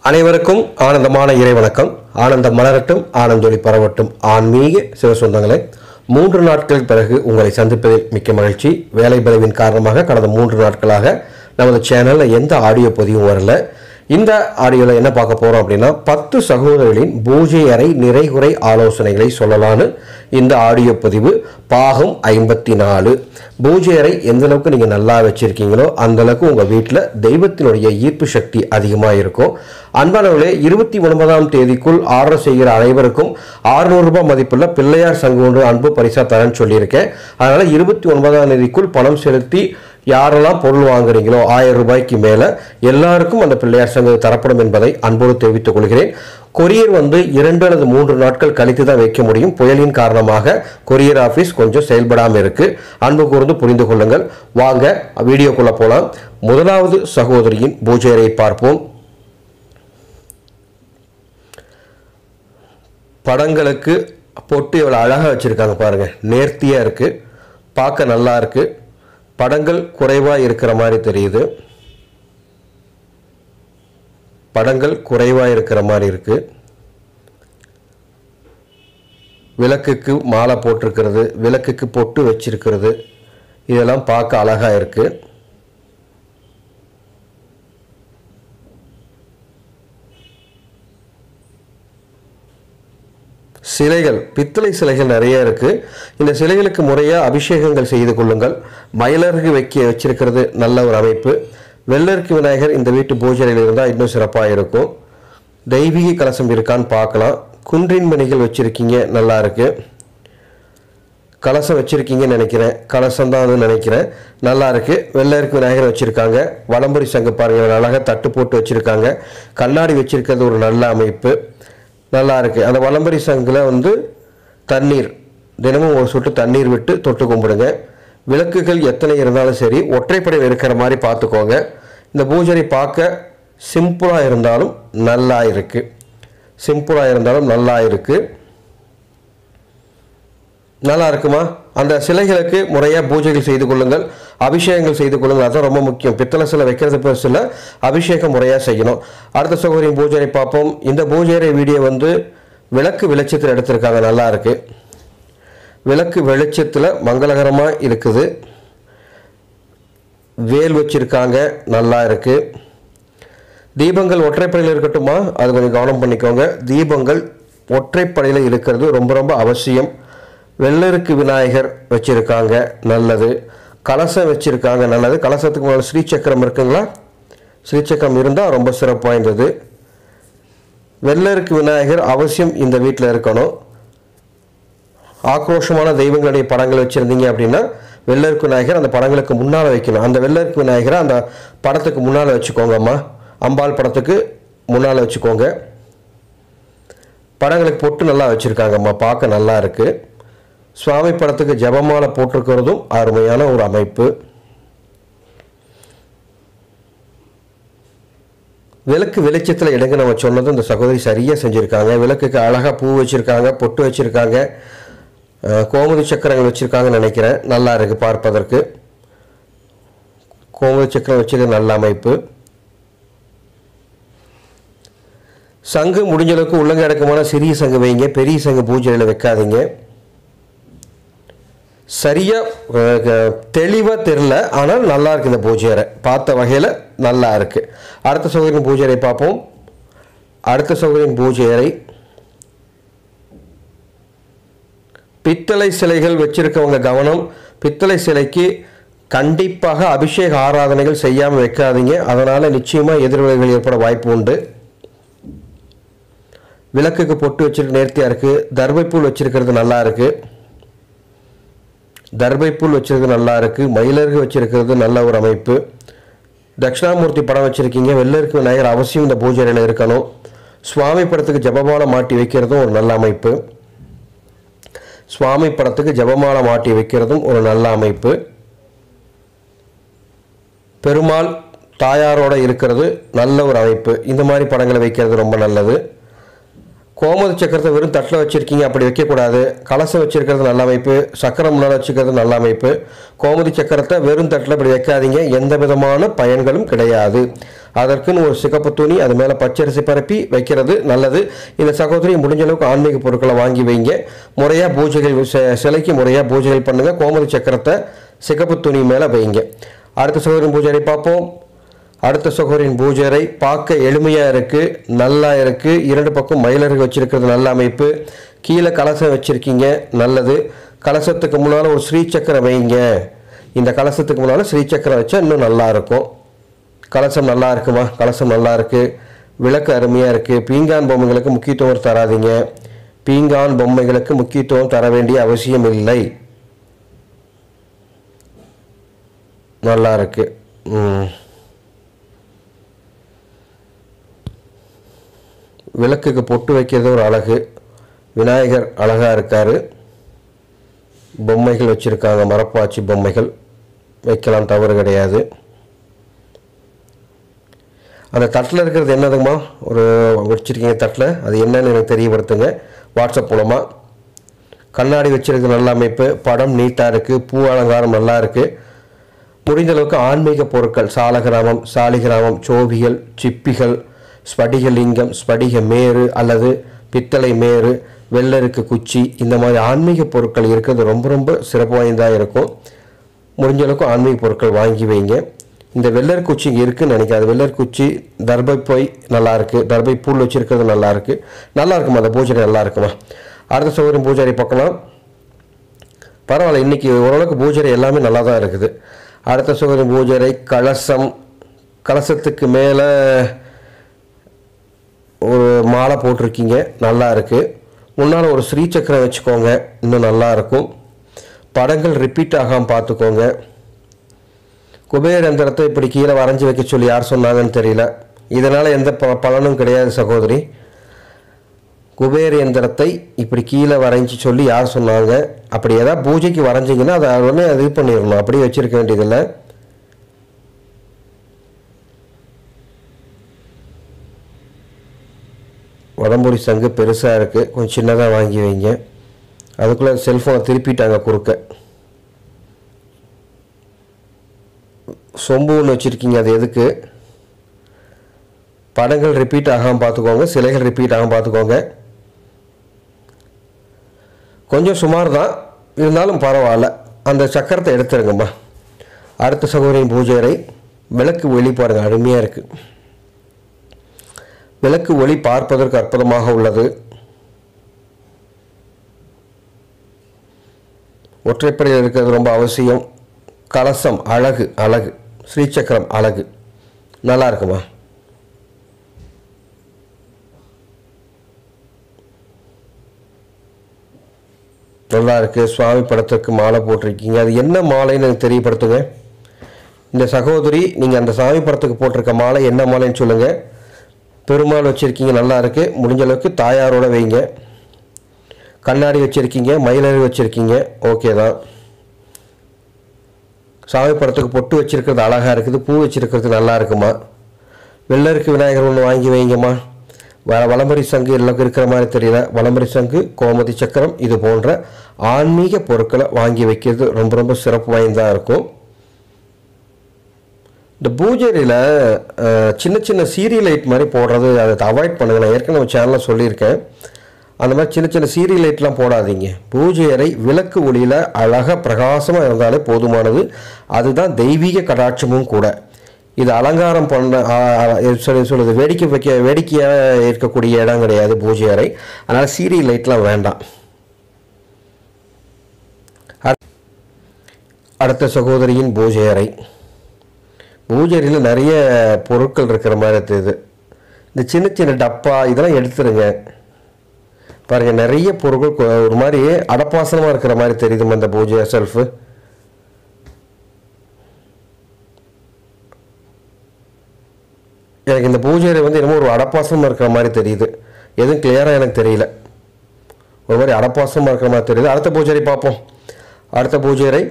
அனைவருக்கும் ஆனந்தமான இறை வணக்கம் ஆனந்தம் மலரட்டும் ஆனந்தொலி பரவட்டும் ஆன்மீக சிவசொந்தங்களே மூன்று நாட்களுக்கு பிறகு உங்களை சந்திப்பதில் மிக்க மகிழ்ச்சி வேலை பலவின் காரணமாக கடந்த மூன்று நாட்களாக நமது சேனலில் எந்த ஆடியோ பதிவும் வரல இந்த ஆடியோவில் என்ன பார்க்க போகிறோம் அப்படின்னா பத்து சகோதரர்களின் பூஜை அறை நிறைகுறை ஆலோசனைகளை சொல்லலான்னு இந்த ஆடியோ பதிவு பாகம் ஐம்பத்தி நாலு பூஜை அறை எந்த அளவுக்கு நீங்கள் நல்லா வச்சுருக்கீங்களோ அந்த அளவுக்கு உங்கள் வீட்டில் தெய்வத்தினுடைய ஈர்ப்பு சக்தி அதிகமாக இருக்கும் அன்பானவர்களே இருபத்தி ஒன்பதாம் தேதிக்குள் ஆர்டர் செய்கிற அனைவருக்கும் 600 ரூபாய் மதிப்புள்ள பிள்ளையார் சங்கு ஒன்று அன்பு பரிசா தரேன்னு சொல்லியிருக்கேன் அதனால் இருபத்தி ஒன்பதாம் தேதிக்குள் பணம் செலுத்தி யாரெல்லாம் பொருள் வாங்குறீங்களோ ஆயிரம் ரூபாய்க்கு மேலே எல்லாருக்கும் அந்த பிள்ளையார் சங்கு தரப்படும் என்பதை அன்போடு தெரிவித்துக் கொள்கிறேன் கொரியர் வந்து இரண்டு அல்லது மூன்று நாட்கள் கழித்து தான் வைக்க முடியும் புயலின் காரணமாக கொரியர் ஆஃபீஸ் கொஞ்சம் செயல்படாமல் இருக்கு அன்பு கூர்ந்து புரிந்து கொள்ளுங்கள் வாங்க வீடியோக்குள்ள போலாம் முதலாவது சகோதரியின் பூஜை அறையை பார்ப்போம் படங்களுக்கு பொட்டு எவ்வளோ அழகாக வச்சுருக்காங்க பாருங்கள் நேர்த்தியாக இருக்குது பார்க்க நல்லா இருக்கு படங்கள் குறைவாக இருக்கிற மாதிரி தெரியுது படங்கள் குறைவாக இருக்கிற மாதிரி இருக்கு விளக்குக்கு மாலை போட்டிருக்கிறது விளக்குக்கு பொட்டு வச்சிருக்கிறது இதெல்லாம் பார்க்க அழகாக இருக்குது சிலைகள் பித்தளை சிலைகள் நிறைய இருக்கு இந்த சிலைகளுக்கு முறையாக அபிஷேகங்கள் செய்து கொள்ளுங்கள் மயிலருக்கு வைக்க வச்சிருக்கிறது நல்ல ஒரு அமைப்பு வெள்ளருக்கு விநாயகர் இந்த வீட்டு பூஜையில் இருந்தால் இன்னும் சிறப்பாக இருக்கும் தெய்வீக கலசம் இருக்கான்னு பார்க்கலாம் குன்றின் மணிகள் வச்சிருக்கீங்க நல்லா இருக்கு கலசம் வச்சிருக்கீங்கன்னு நினைக்கிறேன் கலசம் தான் நினைக்கிறேன் நல்லா இருக்கு வெள்ளருக்கு விநாயகர் வச்சிருக்காங்க வலம்புரி சங்கு பாருங்க அழகாக தட்டு போட்டு வச்சிருக்காங்க கண்ணாடி வச்சிருக்கிறது ஒரு நல்ல அமைப்பு நல்லா இருக்கு அந்த வலம்பரி சங்கில் வந்து தண்ணீர் தினமும் ஒரு சொட்டு தண்ணீர் விட்டு தொட்டு கும்பிடுங்க விளக்குகள் எத்தனை இருந்தாலும் சரி ஒற்றைப்படையில் இருக்கிற மாதிரி பார்த்துக்கோங்க இந்த பூஜை பார்க்க சிம்பிளாக இருந்தாலும் நல்லா இருக்கு சிம்பிளாக இருந்தாலும் நல்லா இருக்கு நல்லா இருக்குமா அந்த சிலைகளுக்கு முறையாக பூஜைகள் செய்து கொள்ளுங்கள் அபிஷேகங்கள் செய்து கொள்ளுங்கள் அதான் ரொம்ப முக்கியம் பித்தளை சிலை வைக்கிறது பெருசில் அபிஷேகம் முறையாக செய்யணும் அடுத்த சகோதரியின் பூஜை பார்ப்போம் இந்த பூஜை வீடியோ வந்து விளக்கு வெளிச்சத்தில் எடுத்திருக்காங்க நல்லா இருக்கு விளக்கு வெளிச்சத்தில் மங்களகரமாக இருக்குது வேல் வச்சிருக்காங்க நல்லா இருக்கு தீபங்கள் ஒற்றைப்படையில் இருக்கட்டுமா அது கொஞ்சம் கவனம் பண்ணிக்கோங்க தீபங்கள் ஒற்றைப்படையில் இருக்கிறது ரொம்ப ரொம்ப அவசியம் வெள்ளருக்கு விநாயகர் வச்சிருக்காங்க நல்லது கலசம் வச்சிருக்காங்க நல்லது கலசத்துக்கு முன்னாடி ஸ்ரீசக்கரம் இருக்குங்களா ஸ்ரீசக்கரம் இருந்தால் ரொம்ப சிறப்பு வாய்ந்தது வெள்ளருக்கு விநாயகர் அவசியம் இந்த வீட்டில் இருக்கணும் ஆக்ரோஷமான தெய்வங்களுடைய படங்கள் வச்சுருந்தீங்க அப்படின்னா வெள்ளருக்கு விநாயகர் அந்த படங்களுக்கு முன்னால் வைக்கணும் அந்த வெள்ளருக்கு விநாயகரை அந்த படத்துக்கு முன்னால் வச்சுக்கோங்கம்மா அம்பாள் படத்துக்கு முன்னால் வச்சுக்கோங்க படங்களுக்கு பொட்டு நல்லா வச்சுருக்காங்கம்மா பார்க்க நல்லா இருக்குது சுவாமி படத்துக்கு ஜபமாலை போட்டிருக்கிறதும் அருமையான ஒரு அமைப்பு விளக்கு வெளிச்சத்தில் எடுங்க நம்ம சொன்னது இந்த சகோதரி சரியாக செஞ்சுருக்காங்க விளக்குக்கு அழகாக பூ வச்சுருக்காங்க பொட்டு வச்சுருக்காங்க அஹ், கோமதி சக்கரங்கள் வச்சுருக்காங்கன்னு நினைக்கிறேன் நல்லா இருக்குது பார்ப்பதற்கு கோமதி சக்கரம் வச்சது நல்ல அமைப்பு சங்கு முடிஞ்ச அளவுக்கு உள்ளங்க அடக்கமான சிறிய சங்கு வைங்க பெரிய சங்கு பூஜையில் வைக்காதீங்க சரியாக தெளிவாக தெரில ஆனால் நல்லா இருக்கு இந்த பூஜை அறை பார்த்த வகையில் நல்லா இருக்கு அடுத்த சௌகரியம் பூஜை அறை பார்ப்போம் அடுத்த சௌகரியம் பூஜை அறை பித்தளை சிலைகள் வச்சிருக்கவங்க கவனம் பித்தளை சிலைக்கு கண்டிப்பாக அபிஷேக ஆராதனைகள் செய்யாமல் வைக்காதீங்க அதனால் நிச்சயமாக எதிர்விளைவுகள் ஏற்பட வாய்ப்பு உண்டு விளக்குக்கு பொட்டு வச்சிருக்க நேர்த்தியாக இருக்குது தர்பைப்பூல் வச்சிருக்கிறது நல்லா இருக்குது தர்பைப்புல் வச்சிருக்கிறது நல்லா இருக்கு மயிலருக்கு வச்சிருக்கிறது நல்ல ஒரு அமைப்பு தட்சிணாமூர்த்தி படம் வச்சிருக்கீங்க வெள்ளருக்கு விநாயகர் அவசியம் இந்த பூஜை அறையில் இருக்கணும் சுவாமி படத்துக்கு ஜபமாலை மாட்டி வைக்கிறதும் ஒரு நல்ல அமைப்பு சுவாமி படத்துக்கு ஜபமாலை மாட்டி வைக்கிறதும் ஒரு நல்ல அமைப்பு பெருமாள் தாயாரோட இருக்கிறது நல்ல ஒரு அமைப்பு இந்த மாதிரி படங்களை வைக்கிறது ரொம்ப நல்லது கோமதி சக்கரத்தை வெறும் தட்டில் வச்சுருக்கீங்க அப்படி வைக்கக்கூடாது கலசம் வச்சிருக்கிறது நல்ல அமைப்பு சக்கரம் முன்னால் வச்சுக்கிறது நல்ல அமைப்பு கோமதி சக்கரத்தை வெறும் தட்டில் இப்படி வைக்காதீங்க எந்த விதமான பயன்களும் கிடையாது அதற்குன்னு ஒரு சிகப்பு துணி அது மேலே பச்சரிசி பரப்பி வைக்கிறது நல்லது இந்த சகோதரி முடிஞ்ச அளவுக்கு ஆன்மீக பொருட்களை வாங்கி வைங்க முறையாக பூஜைகள் சி- சிலைக்கு முறையாக பூஜைகள் பண்ணுங்க கோமதி சக்கரத்தை சிகப்பு துணி மேலே வைங்க அடுத்த சகோதரின் பூஜை பார்ப்போம் அடுத்த சகோதரின் பூஜை பார்க்க எளிமையாக இருக்குது நல்லா இருக்குது இரண்டு பக்கம் மயிலர்கள் வச்சிருக்கிறது நல்ல அமைப்பு கீழே கலசம் வச்சுருக்கீங்க நல்லது கலசத்துக்கு முன்னால் ஒரு ஸ்ரீ சக்கரம் வைங்க இந்த கலசத்துக்கு முன்னால் ஸ்ரீ சக்கரம் வச்சா இன்னும் நல்லா இருக்கும் கலசம் நல்லா இருக்குமா கலசம் நல்லா இருக்கு விளக்கு அருமையாக இருக்குது பீங்கான் பொம்மைகளுக்கு முக்கியத்துவம் தராதீங்க பீங்கான் பொம்மைகளுக்கு முக்கியத்துவம் தர வேண்டிய அவசியம் இல்லை நல்லா இருக்கு ம். விளக்குக்கு பொட்டு வைக்கிறது ஒரு அழகு விநாயகர் அழகாக இருக்கார் பொம்மைகள் வச்சுருக்காங்க மரப்பாச்சி பொம்மைகள் வைக்கலாம் தவறு கிடையாது அந்த தட்டில் இருக்கிறது என்னதுங்கம்மா ஒரு வச்சிருக்கீங்க தட்டில் அது என்னன்னு எனக்கு தெரியப்படுத்துங்க வாட்ஸ்அப் மூலமாக கண்ணாடி வச்சிருக்க நல்ல அமைப்பு படம் நீட்டாக இருக்குது பூ அலங்காரம் நல்லா இருக்குது முடிந்த அளவுக்கு ஆன்மீக பொருட்கள் சாலகிராமம் சாலிகிராமம் சோவியல் சிப்பிகள் ஸ்படிகலிங்கம் ஸ்படிக மேரு அல்லது பித்தளை மேரு வெள்ளருக்கு குச்சி இந்த மாதிரி ஆன்மீக பொருட்கள் இருக்கிறது ரொம்ப ரொம்ப சிறப்பு வாய்ந்ததாக இருக்கும் முடிஞ்ச அளவுக்கு ஆன்மீக பொருட்கள் வாங்கி வைங்க இந்த வெள்ளர் குச்சி இங்கே இருக்குன்னு நினைக்காது வெள்ளர் குச்சி தர்பை போய் நல்லா இருக்கு தர்பை பூல் வச்சிருக்கிறது நல்லா இருக்கு நல்லா இருக்குமா அந்த பூஜை நல்லா இருக்குமா அடுத்த சௌகரியம் பூஜாரி பார்க்கலாம் பரவாயில்ல இன்னைக்கு ஓரளவுக்கு பூஜை எல்லாமே நல்லா தான் இருக்குது அடுத்த சௌகரியம் பூஜை கலசம் கலசத்துக்கு மேலே ஒரு மாலை போட்டிருக்கீங்க நல்லா இருக்கு முன்னால் ஒரு ஸ்ரீ சக்கரம் வச்சுக்கோங்க இன்னும் நல்லா இருக்கும் படங்கள் ரிப்பீட் ஆகாமல் பார்த்துக்கோங்க குபேர யந்திரத்தை இப்படி கீழே வரைஞ்சி வைக்க சொல்லி யார் சொன்னாங்கன்னு தெரியல இதனால் எந்த ப பலனும் கிடையாது சகோதரி குபேர யந்திரத்தை இப்படி கீழே வரைஞ்சி சொல்லி யார் சொன்னாங்க அப்படி ஏதாவது பூஜைக்கு வரைஞ்சிங்கன்னா அதை உடனே அது இது பண்ணிடணும் அப்படியே வச்சிருக்க வேண்டியதில்லை உடம்புரி சங்கு பெருசாக இருக்குது கொஞ்சம் சின்னதாக வாங்கி வைங்க அதுக்குள்ளே செல்ஃபோனை திருப்பிட்டாங்க குறுக்க சொம்பு ஒன்று வச்சுருக்கீங்க அது எதுக்கு படங்கள் ரிப்பீட் ஆகாமல் பார்த்துக்கோங்க சிலைகள் ரிப்பீட் ஆகாமல் பார்த்துக்கோங்க கொஞ்சம் சுமார் தான் இருந்தாலும் பரவாயில்ல அந்த சக்கரத்தை எடுத்துருங்கம்மா அடுத்த சகோதரியின் பூஜை அறை விளக்கு ஒளி பாருங்கள் அருமையாக இருக்குது விளக்கு ஒளி பார்ப்பதற்கு அற்புதமாக உள்ளது ஒற்றைப்படையில் இருக்கிறது ரொம்ப அவசியம் கலசம் அழகு அழகு ஸ்ரீசக்கரம் அழகு நல்லா இருக்குமா நல்லா இருக்கு சுவாமி படத்துக்கு மாலை போட்டிருக்கீங்க அது என்ன மாலைன்னு எனக்கு தெரியப்படுத்துங்க இந்த சகோதரி நீங்கள் அந்த சாமி படத்துக்கு போட்டிருக்க மாலை என்ன மாலைன்னு சொல்லுங்கள் பெருமாள் வச்சுருக்கீங்க நல்லா இருக்கு முடிஞ்ச அளவுக்கு தாயாரோட வைங்க கண்ணாடி வச்சுருக்கீங்க மயிலறி வச்சுருக்கீங்க ஓகே தான் சாமி படத்துக்கு பொட்டு வச்சிருக்கிறது அழகாக இருக்குது பூ வச்சிருக்கிறது நல்லா இருக்குமா வெள்ளருக்கு விநாயகர் ஒன்று வாங்கி வைங்கம்மா வ வலம்பரி சங்கு எல்லாம் இருக்கிற மாதிரி தெரியல வலம்பரி சங்கு கோமதி சக்கரம் இது போன்ற ஆன்மீக பொருட்களை வாங்கி வைக்கிறது ரொம்ப ரொம்ப சிறப்பு வாய்ந்ததாக இருக்கும் இந்த பூஜையில் சின்ன சின்ன சீரியல் லைட் மாதிரி போடுறது அதை அவாய்ட் பண்ணுங்க நான் ஏற்கனவே சேனலில் சொல்லியிருக்கேன் அந்த மாதிரி சின்ன சின்ன சீரியல் லைட்லாம் போடாதீங்க பூஜை அறை விளக்கு ஒளியில் அழகாக பிரகாசமாக இருந்தாலே போதுமானது அதுதான் தெய்வீக கடாட்சமும் கூட இது அலங்காரம் பண்ண ஆ, ஆ, சொல்லி சொல்லுது வேடிக்கை வைக்க வேடிக்கையாக இருக்கக்கூடிய இடம் கிடையாது பூஜை அறை அதனால் சீரியல் லைட்லாம் வேண்டாம் அட்- அடுத்த சகோதரியின் பூஜை அறை பூஜையில் நிறைய பொருட்கள் இருக்கிற மாதிரி தெரியுது இந்த சின்ன சின்ன டப்பா இதெல்லாம் எடுத்துருங்க பாருங்க நிறைய பொருட்கள் கொ- ஒரு மாதிரி அடப்பாசனமாக இருக்கிற மாதிரி தெரியுதுமா இந்த பூஜை செல்ஃபு எனக்கு இந்த பூஜையில் வந்து என்னமோ ஒரு அடப்பாசனமாக இருக்கிற மாதிரி தெரியுது எதுவும் கிளியராக எனக்கு தெரியல ஒரு மாதிரி அடப்பாசனமாக இருக்கிற மாதிரி தெரியுது அடுத்த பூஜை பார்ப்போம் அடுத்த பூஜை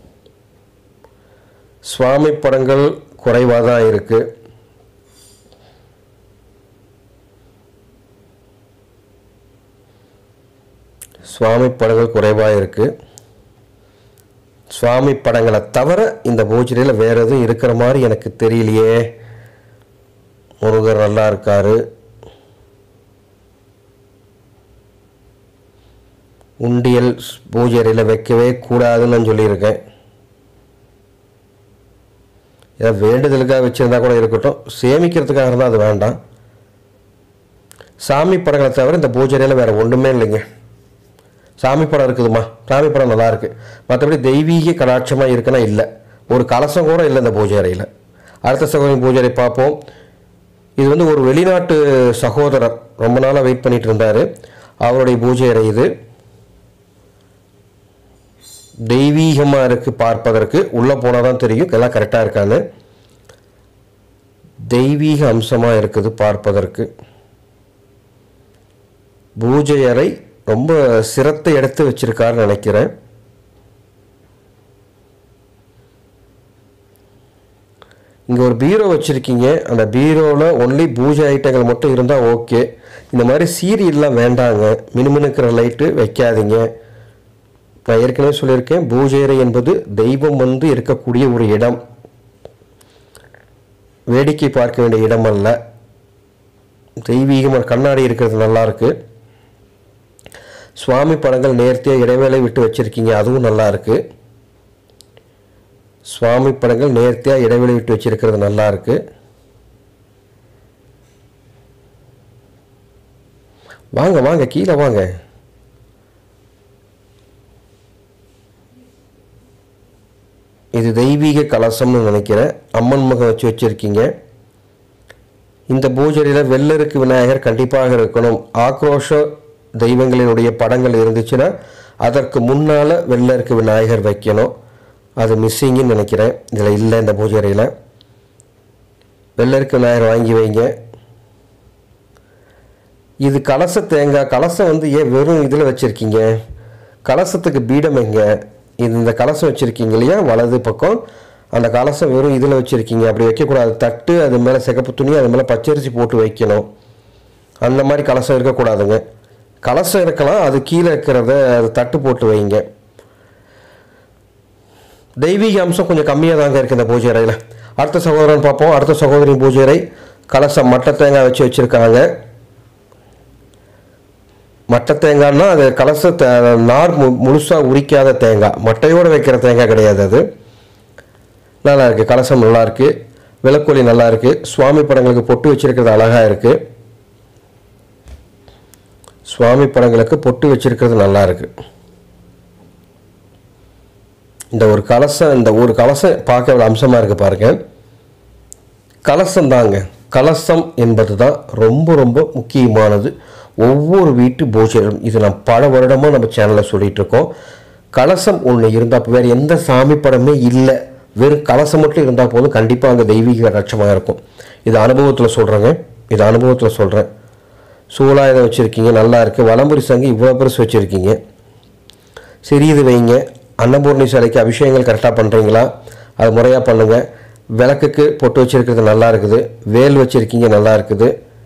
சுவாமி படங்கள் குறைவாக தான் இருக்குது சுவாமி படங்கள் குறைவாக இருக்குது சுவாமி படங்களை தவிர இந்த பூஜையில் வேறு எதுவும் இருக்கிற மாதிரி எனக்கு தெரியலையே முருகர் நல்லா இருக்காரு உண்டியல் பூஜை அறையில் வைக்கவே கூடாதுன்னு நான் சொல்லியிருக்கேன் ஏதாவது வேண்டுதலுக்காக வச்சுருந்தா கூட இருக்கட்டும் சேமிக்கிறதுக்காக இருந்தால் அது வேண்டாம் சாமி படங்களை தவிர இந்த பூஜை அறையில் வேறு ஒன்றுமே இல்லைங்க சாமி படம் இருக்குதுமா சாமி படம் நல்லா இருக்கு மற்றபடி தெய்வீக கடாட்சமாக இருக்குன்னா இல்லை ஒரு கலசம் கூட இல்லை இந்த பூஜை அறையில் அடுத்த சகோதரி பூஜை அறை பார்ப்போம் இது வந்து ஒரு வெளிநாட்டு சகோதரர் ரொம்ப நாளாக வெயிட் பண்ணிட்டு இருந்தார் அவருடைய பூஜை அறை இது தெய்வீகமாக இருக்குது பார்ப்பதற்கு உள்ளே போனால் தான் தெரியும் எல்லாம் கரெக்டாக இருக்கான்னு தெய்வீக அம்சமாக இருக்குது பார்ப்பதற்கு பூஜை அறை ரொம்ப சிரத்தை எடுத்து வச்சிருக்காருன்னு நினைக்கிறேன் இங்கே ஒரு பீரோ வச்சுருக்கீங்க அந்த பீரோவில் ஒன்லி பூஜை ஐட்டங்கள் மட்டும் இருந்தால் ஓகே இந்த மாதிரி சீரியல்லாம் வேண்டாங்க மினுமினுக்கிற லைட்டு வைக்காதீங்க நான் ஏற்கனவே சொல்லியிருக்கேன் பூஜை அறை என்பது தெய்வம் வந்து இருக்கக்கூடிய ஒரு இடம் வேடிக்கை பார்க்க வேண்டிய இடம் அல்ல தெய்வீகமாக கண்ணாடி இருக்கிறது நல்லா இருக்கு சுவாமி படங்கள் நேர்த்தியாக இடைவேளை விட்டு வச்சிருக்கீங்க அதுவும் நல்லா இருக்கு சுவாமி படங்கள் நேர்த்தியாக இடைவெளி விட்டு வச்சிருக்கிறது நல்லா இருக்கு வாங்க வாங்க கீழே வாங்க இது தெய்வீக கலசம்னு நினைக்கிறேன் அம்மன் முகம் வச்சு வச்சிருக்கீங்க இந்த பூஜையில் வெள்ளருக்கு விநாயகர் கண்டிப்பாக இருக்கணும் ஆக்ரோஷ தெய்வங்களினுடைய படங்கள் இருந்துச்சுன்னா அதற்கு முன்னால் வெள்ளருக்கு விநாயகர் வைக்கணும் அது மிஸ்ஸிங்குன்னு நினைக்கிறேன் இதில் இல்லை இந்த பூஜை அறையில் வெள்ளருக்கு விநாயகர் வாங்கி வைங்க இது கலச தேங்காய் கலசம் வந்து ஏன் வெறும் இதில் வச்சுருக்கீங்க கலசத்துக்கு பீடம் எங்க இது இந்த கலசம் வச்சுருக்கீங்க இல்லையா வலது பக்கம் அந்த கலசம் வெறும் இதில் வச்சுருக்கீங்க அப்படி வைக்கக்கூடாது தட்டு அது மேலே சிகப்பு துணி அது மேலே பச்சரிசி போட்டு வைக்கணும் அந்த மாதிரி கலசம் இருக்கக்கூடாதுங்க கலசம் இருக்கலாம் அது கீழே இருக்கிறத அது தட்டு போட்டு வைங்க தெய்வீக அம்சம் கொஞ்சம் கம்மியாக தாங்க இருக்குது இந்த பூஜை அறையில் அடுத்த சகோதரன் பார்ப்போம் அடுத்த சகோதரின் பூஜை அறை கலசம் மட்டை தேங்காய் வச்சு வச்சுருக்காங்க மட்டை தேங்காய்னா அது கலசத்தை நார் மு முழுசாக உரிக்காத தேங்காய் மட்டையோடு வைக்கிற தேங்காய் கிடையாது அது நல்லா இருக்குது கலசம் நல்லா இருக்குது விளக்கொலி நல்லா இருக்குது சுவாமி படங்களுக்கு பொட்டு வச்சிருக்கிறது அழகாக இருக்குது சுவாமி படங்களுக்கு பொட்டு வச்சிருக்கிறது நல்லா இருக்குது இந்த ஒரு கலசம் இந்த ஒரு கலசம் பார்க்க ஒரு அம்சமாக இருக்குது பாருங்க கலசம் தாங்க கலசம் என்பது தான் ரொம்ப ரொம்ப முக்கியமானது ஒவ்வொரு வீட்டு பூஜைகளும் இது நான் பல வருடமாக நம்ம சேனலில் சொல்லிட்டு இருக்கோம் கலசம் ஒன்று இருந்தால் வேறு எந்த சாமி படமே இல்லை வெறும் கலசம் மட்டும் இருந்தால் போதும் கண்டிப்பாக அங்கே தெய்வீக ரட்சமாக இருக்கும் இது அனுபவத்தில் சொல்கிறேங்க இது அனுபவத்தில் சொல்கிறேன் சூலாயுதம் வச்சுருக்கீங்க நல்லா இருக்குது வலம்புரி சங்கு இவ்வளோ பெருசு வச்சுருக்கீங்க சிறியது வைங்க அன்னபூர்ணி சிலைக்கு அபிஷேகங்கள் கரெக்டாக பண்ணுறீங்களா அது முறையாக பண்ணுங்கள் விளக்குக்கு பொட்டு வச்சுருக்கிறது நல்லா இருக்குது வேல் வச்சுருக்கீங்க நல்லா இருக்குது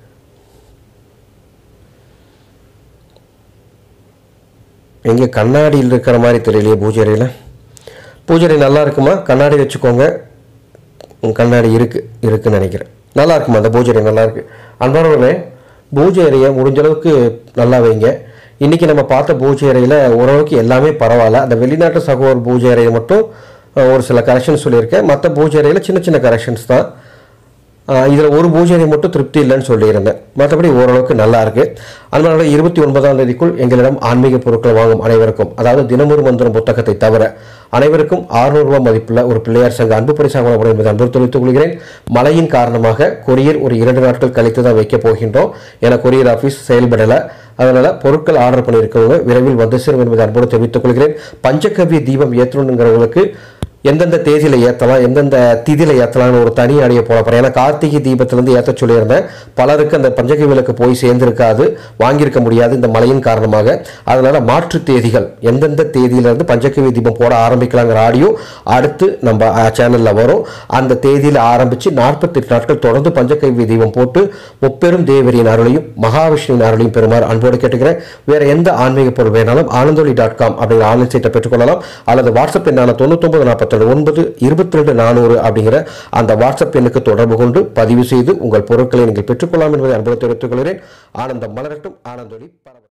எங்கே கண்ணாடியில் இருக்கிற மாதிரி தெரியலையே பூஜைறையில் பூஜை நல்லா இருக்குமா கண்ணாடி வச்சுக்கோங்க உம், கண்ணாடி இருக்கு இருக்குன்னு நினைக்கிறேன் நல்லா இருக்குமா அந்த பூஜை அறை நல்லா இருக்கு அன்பானவர்களே பூஜை அறையை முடிஞ்ச அளவுக்கு நல்லா வைங்க இன்னைக்கு நம்ம பார்த்த பூஜை அறையில் ஓரளவுக்கு எல்லாமே பரவாயில்ல அந்த வெளிநாட்டு சகோதர பூஜை அறையை மட்டும் அஹ், ஒரு சில கரெக்ஷன்ஸ் சொல்லியிருக்கேன் மற்ற பூஜை அறையில் சின்ன சின்ன கரெக்ஷன்ஸ் தான் இதில் ஒரு பூஜை மட்டும் திருப்தி இல்லைன்னு சொல்லியிருந்தேன் மற்றபடி ஓரளவுக்கு நல்லா இருக்கு அதனால இருபத்தி ஒன்பதாம் தேதிக்குள் எங்களிடம் ஆன்மீக பொருட்கள் வாங்கும் அனைவருக்கும் அதாவது தினமொரு மந்திரம் புத்தகத்தை தவிர அனைவருக்கும் 600 ரூபாய் மதிப்புள்ள ஒரு பிள்ளையார் சங்க அன்பு பரிசாக வழங்கப்படும் என்பதை அன்பு தெரிவித்துக் கொள்கிறேன் மழையின் காரணமாக கொரியர் ஒரு இரண்டு நாட்கள் கழித்து தான் வைக்க போகின்றோம் என கொரியர் ஆஃபீஸ் செயல்படலை அதனால பொருட்கள் ஆர்டர் பண்ணியிருக்கவங்க விரைவில் வந்து சேரும் என்பதை அன்போடு தெரிவித்துக் கொள்கிறேன் பஞ்சகவ்ய தீபம் ஏற்றணுங்கிறவங்களுக்கு எந்தெந்த தேதியில் ஏற்றலாம் எந்தெந்த திதியில் ஏற்றலாம்னு ஒரு தனி அடியை போட போகிறேன் ஏன்னா கார்த்திகை தீபத்திலேருந்து ஏற்ற சொல்லியிருந்தேன் பலருக்கு அந்த பஞ்சகை விளக்கு போய் சேர்ந்திருக்காது வாங்கியிருக்க முடியாது இந்த மழையின் காரணமாக அதனால மாற்று தேதிகள் எந்தெந்த தேதியிலிருந்து பஞ்சகவி தீபம் போட ஆரம்பிக்கலாங்கிற ஆடியோ அடுத்து நம்ம சேனலில் வரும் அந்த தேதியில் ஆரம்பித்து நாற்பத்தெட்டு நாட்கள் தொடர்ந்து பஞ்சகவி தீபம் போட்டு முப்பெரும் தேவரின் அருளையும் மகாவிஷ்ணுவின் அருளையும் பெறுமாறு அன்போடு கேட்டுக்கிறேன் வேற எந்த ஆன்மீக பொருள் வேணாலும் ஆனந்தொலி டாட் காம் அப்படிங்கிற ஆன்லைன் சைட்டை பெற்றுக்கொள்ளலாம் அல்லது வாட்ஸ்அப் எண்ணான தொண்ணூத்தொம்பது நாற்பத்தொன்று இருபத்தி ரெண்டு ஒன்பது இருபத்தி ரெண்டு நானூறு அப்படிங்கிற அந்த வாட்ஸ்அப் எண்ணுக்கு தொடர்பு கொண்டு பதிவு செய்து உங்கள் பொருட்களை நீங்கள் பெற்றுக்கொள்ளலாம் என்பதை அனுபவத்தை தெரிவித்துக் கொள்கிறேன் ஆனந்தம் மலரட்டும் ஆனந்தொலி பரவ